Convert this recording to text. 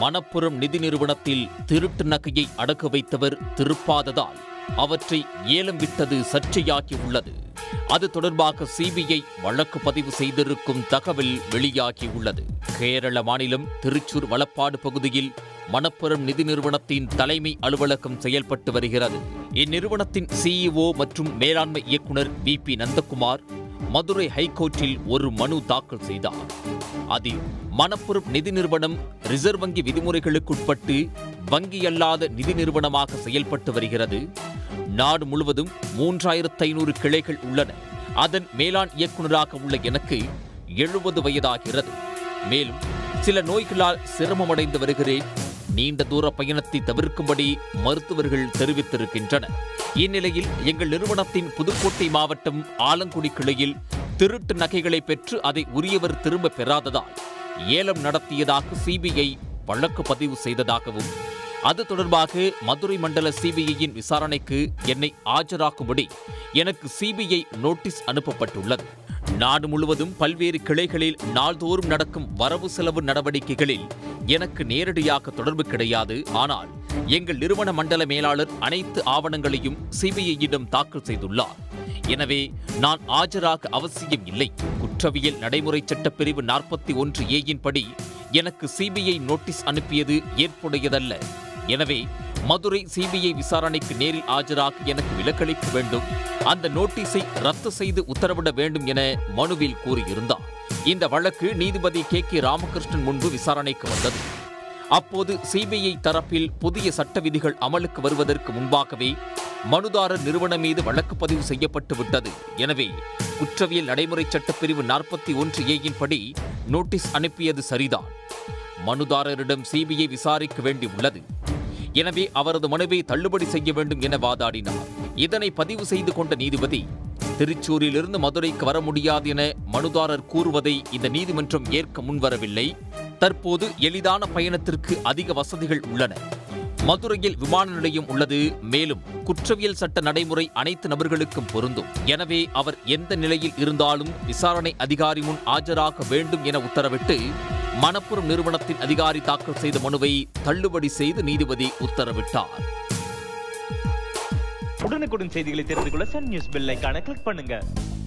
மணப்புறம் நிதி நிறுவனத்தில் திருட்டு நகையை அடக்க வைத்தவர் திருப்பாததால் அவற்றை ஏலம் விட்டது சர்ச்சையாகி உள்ளது அது தொடர்பாக சிபிஐ வழக்கு பதிவு செய்திருக்கும் தகவல் வெளியாகியுள்ளது கேரள மாநிலம் திருச்சூர் வளப்பாடு பகுதியில் மணப்புறம் நிதி நிறுவனத்தின் தலைமை அலுவலகம் செயல்பட்டு வருகிறது இந்நிறுவனத்தின் சிஇஓ மற்றும் மேலாண்மை இயக்குனர் வி பி நந்தகுமார் மதுரை ஹைகோர்ட்டில் ஒரு மனு தாக்கல் செய்தார் அதில் மணப்புறம் நிதி நிறுவனம் ரிசர்வ் வங்கி விதிமுறைகளுக்குட்பட்டு வங்கி அல்லாத நிதி நிறுவனமாக செயல்பட்டு வருகிறது நாடு முழுவதும் மூன்றாயிரத்து ஐநூறு கிளைகள் உள்ளன அதன் மேலாண் இயக்குநராக உள்ள எனக்கு எழுபது வயதாகிறது மேலும் சில நோய்களால் சிரமமடைந்து வருகிறேன் நீண்ட தூர பயணத்தை தவிர்க்கும்படி மருத்துவர்கள் தெரிவித்திருக்கின்றனர் இந்நிலையில் எங்கள் நிறுவனத்தின் புதுக்கோட்டை மாவட்டம் ஆலங்குடி கிளையில் திருட்டு நகைகளை பெற்று அதை உரியவர் திரும்ப பெறாததால் ஏலம் நடத்தியதாக சிபிஐ வழக்கு பதிவு செய்ததாகவும் அது தொடர்பாக மதுரை மண்டல சிபிஐயின் விசாரணைக்கு என்னை ஆஜராக்கும்படி எனக்கு சிபிஐ நோட்டீஸ் அனுப்பப்பட்டுள்ளது நாடு முழுவதும் பல்வேறு கிளைகளில் நாள்தோறும் நடக்கும் வரவு செலவு நடவடிக்கைகளில் எனக்கு நேரடியாக தொடர்பு கிடையாது ஆனால் எங்கள் நிறுவன மண்டல மேலாளர் அனைத்து ஆவணங்களையும் சிபிஐயிடம் தாக்கல் செய்துள்ளார் எனவே நான் ஆஜராக அவசியம் இல்லை குற்றவியல் நடைமுறை சட்டப்பிரிவு நாற்பத்தி ஒன்று ஏயின் படி எனக்கு சிபிஐ நோட்டீஸ் அனுப்பியது ஏற்புடையதல்ல எனவே மதுரை சிபிஐ விசாரணைக்கு நேரில் ஆஜராக எனக்கு விலக்களிக்க வேண்டும் அந்த நோட்டீஸை ரத்து செய்து உத்தரவிட வேண்டும் என மனுவில் கூறியிருந்தார் இந்த வழக்கு நீதிபதி கே கே ராமகிருஷ்ணன் முன்பு விசாரணைக்கு வந்தது அப்போது சிபிஐ தரப்பில் புதிய சட்ட விதிகள் அமலுக்கு வருவதற்கு முன்பாகவே மனுதாரர் நிறுவனம் மீது வழக்கு பதிவு செய்யப்பட்டு விட்டது எனவே குற்றவியல் நடைமுறை சட்டப்பிரிவு நாற்பத்தி ஒன்று ஏயின் படி நோட்டீஸ் அனுப்பியது சரிதான் மனுதாரரிடம் சிபிஐ விசாரிக்க வேண்டியுள்ளது எனவே அவரது மனுவை தள்ளுபடி செய்ய வேண்டும் என வாதாடினார் இதனை பதிவு செய்து கொண்ட நீதிபதி திருச்சூரிலிருந்து மதுரைக்கு வர முடியாது என மனுதாரர் கூறுவதை இந்த நீதிமன்றம் ஏற்க முன்வரவில்லை தற்போது எளிதான பயணத்திற்கு அதிக வசதிகள் உள்ளன மதுரையில் விமான நிலையம் உள்ளது மேலும் குற்றவியல் சட்ட நடைமுறை அனைத்து நபர்களுக்கும் பொருந்தும் எனவே அவர் எந்த நிலையில் இருந்தாலும் விசாரணை அதிகாரி முன் ஆஜராக வேண்டும் என உத்தரவிட்டு மணப்புரம் நிறுவனத்தின் அதிகாரி தாக்கல் செய்த மனுவை தள்ளுபடி செய்து நீதிபதி உத்தரவிட்டார் உடனுக்குடன் செய்திகளை தெரிந்து கொள்ள சன் நியூஸ் பெல் ஐகானை கிளிக் பண்ணுங்க